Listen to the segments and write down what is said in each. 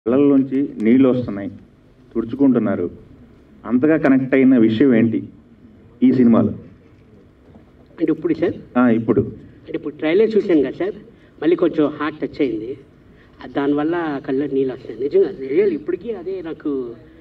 కళ్ళల్లోంచి నీళ్ళు వస్తున్నాయి తుడుచుకుంటున్నారు అంతగా కనెక్ట్ అయిన విషయం ఏంటి ఈ సినిమాలో అంటే ఇప్పుడు సార్ ఆ, ఇప్పుడు అంటే ఇప్పుడు ట్రైలర్ చూశాను కదా సార్ మళ్ళీ కొంచెం హార్ట్ టచ్ అయింది అది దానివల్ల కళ్ళ నీళ్ళు వస్తాయి నిజంగా రియల్ ఇప్పటికీ అదే నాకు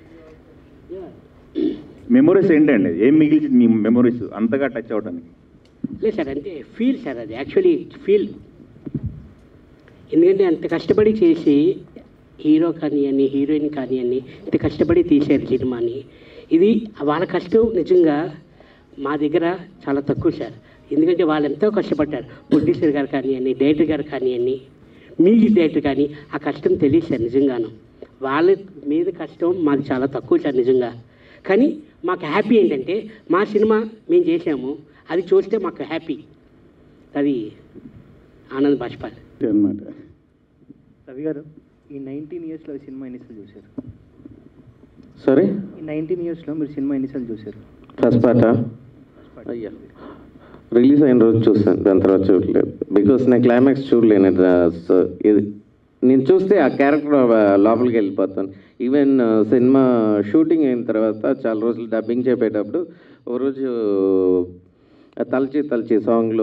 మెమొరీస్ ఏంటండి ఏం మిగిల్చింది మీ మెమొరీస్ అంతగా టచ్ అవడానికి లేదు సార్ అంటే ఫీల్ సార్ అది యాక్చువల్లీ ఫీల్ ఎందుకంటే అంత కష్టపడి చేసి హీరో కానివ్వండి హీరోయిన్ కానివ్వండి ఇంత కష్టపడి తీశారు సినిమాని ఇది వాళ్ళ కష్టం నిజంగా మా దగ్గర చాలా తక్కువ సార్ ఎందుకంటే వాళ్ళు ఎంతో కష్టపడ్డారు ప్రొడ్యూసర్ గారు కానివ్వండి డైరెక్టర్ గారు కానివ్వండి మ్యూజిక్ డైరెక్టర్ కానీ ఆ కష్టం తెలియదు సార్ నిజంగాను వాళ్ళ మీద కష్టం మాది చాలా తక్కువ సార్ నిజంగా కానీ మాకు హ్యాపీ ఏంటంటే మా సినిమా మేము చేసాము అది చూస్తే మాకు హ్యాపీ అది ఆనంద్ బాష్పాల్ అనమాట రవి గారు ఈ నైన్టీన్ ఇయర్స్లో ఈ సినిమా ఎన్నిసార్లు చూశారు సారీ ఈ నైన్టీన్ ఇయర్స్లో మీరు సినిమా ఎన్నిసార్లు చూశారు ఫస్ట్ పార్ట్ అయ్యా రిలీజ్ అయిన రోజు చూస్తాను దాని తర్వాత చూడలేదు బికాస్ నేను క్లైమాక్స్ చూడలేను ఇది, సో ఇది నేను చూస్తే ఆ క్యారెక్టర్ లోపలికి వెళ్ళిపోతాను ఈవెన్ సినిమా షూటింగ్ అయిన తర్వాత చాలా రోజులు డబ్బింగ్ చెప్పేటప్పుడు ఒక రోజు ఆ తలచి తలచి సాంగ్లో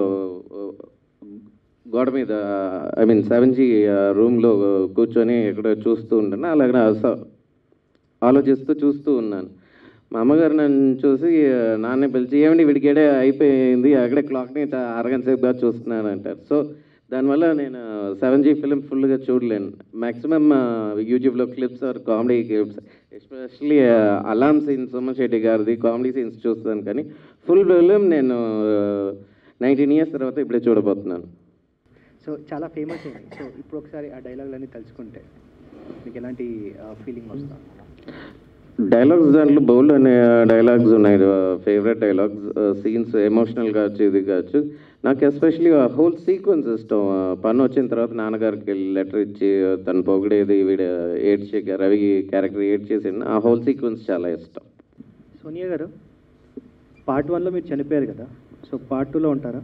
గోడ మీద ఐ మీన్ సెవెన్ జీ రూమ్లో కూర్చొని ఎక్కడో చూస్తూ ఉంటాను అలాగే ఆ స- ఆలోచిస్తూ చూస్తూ ఉన్నాను మా అమ్మగారు నన్ను చూసి ఆ, నాన్న పిలిచి ఏమండి వీడికేడే అయిపోయింది అక్కడే క్లాక్ని చా- అరగంట సేపుగా చూస్తున్నాను అంటారు సో దానివల్ల నేను సెవెన్ జీ ఫిలిం ఫుల్గా చూడలేను మ్యాక్సిమం యూట్యూబ్లో clips or comedy clips especially అలాం సీన్స్ సుమన్ శెట్టి గారిది కామెడీ సీన్స్ చూస్తాను కానీ ఫుల్ ఫిలిం నేను నైన్టీన్ ఇయర్స్ తర్వాత ఇప్పుడే చూడబోతున్నాను సో చాలా ఫేమస్ అయింది సో ఇప్పుడు ఒకసారి ఆ డైలాగులన్నీ తలుచుకుంటే మీకు ఎలాంటి ఫీలింగ్ వస్తుంది డైలాగ్స్ దాంట్లో బౌల్ అనే డైలాగ్స్ ఉన్నాయి ఫేవరెట్ డైలాగ్స్ సీన్స్ ఎమోషనల్ కావచ్చు ఇది కావచ్చు నాకు ఎస్పెషలీ ఆ హోల్ సీక్వెన్స్ ఇష్టం ఆ, పన్ను వచ్చిన తర్వాత నాన్నగారికి లెటర్ ఇచ్చి తను పొగిడేది వీడ ఏడ్చే రవి క్యారెక్టర్ ఏడ్ చేసి ఆ హోల్ సీక్వెన్స్ చాలా ఇష్టం సోనియా గారు పార్ట్ వన్లో మీరు చనిపోయారు కదా సో పార్ట్ టూలో ఉంటారా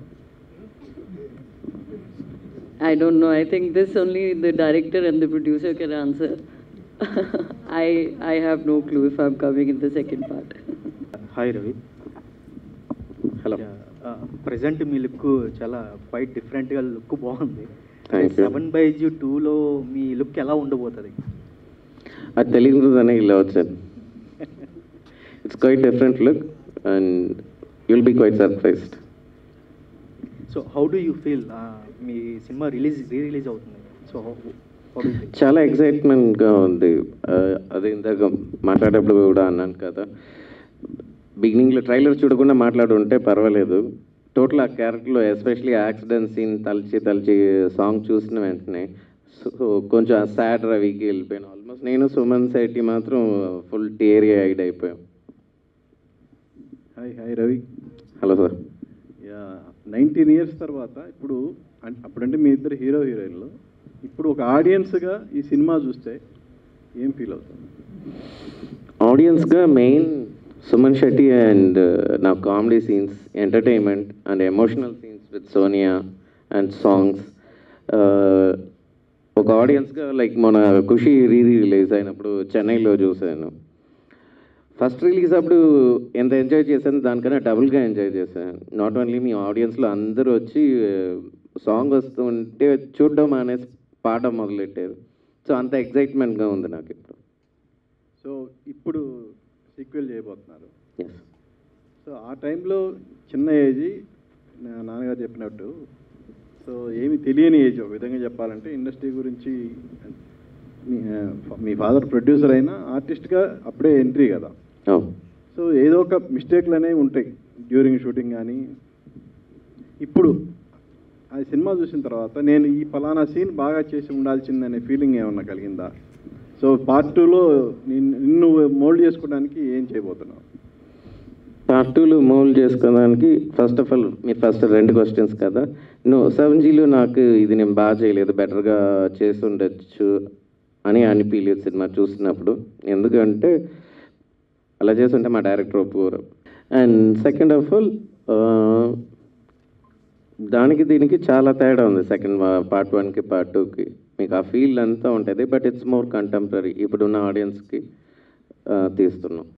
I don't know. I think this only the director and the producer can answer. I I have no clue if I'm coming in the second part. Hi Ravi hello present మీ look చాలా quite డిఫరెంట్గా look బాగుంది Thank you. Seven by G టూలో మీ look ఎలా ఉండబోతుంది అది తెలియదునే ఇలా వచ్చాను it's quite different look and you'll be quite surprised so how do you feel మీ సినిమా రిలీజ్ రీ రిలీజ్ అవుతుంది సో హౌ డు ఫీల్ చాలా ఎక్సైట్మెంట్గా ఉంది ఆ, అదే ఇందాక మాట్లాడేటప్పుడు కూడా అన్నాను కదా బిగినింగ్లో ట్రైలర్ చూడకుండా మాట్లాడుంటే పర్వాలేదు టోటల్ ఆ క్యారెక్టర్లో ఎస్పెషలీ యాక్సిడెంట్ సీన్ తలిచి తలిచి సాంగ్ చూసిన వెంటనే సో కొంచెం ఆ సాడ్ రవికి వెళ్ళిపోయాను ఆల్మోస్ట్ నేను సుమన్ శెట్టి మాత్రం ఫుల్ టీరీ ఐడ్ అయిపోయాం hi hi Ravi hello sir yeah nineteen years తర్వాత ఇప్పుడు అన్- అప్పుడంటే మీ ఇద్దరు హీరో హీరోయిన్లు ఇప్పుడు ఒక ఆడియన్స్గా ఈ సినిమా చూస్తే ఏం ఫీల్ అవుతుంది ఆడియన్స్గా మెయిన్ సుమన్ శెట్టి అండ్ నా comedy scenes entertainment and emotional scenes with Sonia and songs ఒక ఆడియన్స్గా లైక్ మన ఖుషి రీ రిలీజ్ అయినప్పుడు చెన్నైలో చూశాను ఫస్ట్ రిలీజ్ అప్పుడు ఎంత ఎంజాయ్ చేశాను దానికన్నా డబుల్గా ఎంజాయ్ చేశాను నాట్ ఓన్లీ మీ ఆడియన్స్లో అందరూ వచ్చి సాంగ్ వస్తుంటే చూడడం అనేసి పాట మొదలెట్టారు సో అంత ఎక్సైట్మెంట్గా ఉంది నాకు ఇప్పుడు సో ఇప్పుడు సీక్వెల్ చేయబోతున్నారు ఎస్ సో ఆ టైంలో చిన్న ఏజ్ నా నాన్నగారు చెప్పినట్టు సో ఏమి తెలియని ఏజ్ ఒక విధంగా చెప్పాలంటే ఇండస్ట్రీ గురించి మీ మీ ఫాదర్ ప్రొడ్యూసర్ అయినా ఆర్టిస్ట్గా అప్పుడే ఎంట్రీ కదా అవును సో ఏదో ఒక మిస్టేక్లు అనేవి ఉంటాయి డ్యూరింగ్ షూటింగ్ కానీ ఇప్పుడు ఆ సినిమా చూసిన తర్వాత నేను ఈ ఫలానా సీన్ బాగా చేసి ఉండాల్సిందనే ఫీలింగ్ ఏమన్నా కలిగిందా సో పార్ట్ టూలో నిన్ను మోల్డ్ చేసుకోవడానికి ఏం చేయబోతున్నావు పార్ట్ టూలో మౌల్డ్ చేసుకోవడానికి ఫస్ట్ ఆఫ్ ఆల్ మీరు ఫస్ట్ రెండు క్వశ్చన్స్ కదా నో సెవెన్ జీలో నాకు ఇది నేను బాగా చేయలేదు బెటర్గా చేసి ఉండొచ్చు అని అనిపించలేదు సినిమా చూసినప్పుడు ఎందుకంటే అలా చేస్తుంటే మా డైరెక్టర్ ఒప్పుకోరు అండ్ సెకండ్ ఆఫ్ ఆల్ దానికి దీనికి చాలా తేడా ఉంది సెకండ్ పార్ట్ వన్కి పార్ట్ టూకి మీకు ఆ ఫీల్ అంతా ఉంటుంది బట్ ఇట్స్ మోర్ కంటెంపరీ ఇప్పుడున్న ఆడియన్స్కి తీస్తున్నాం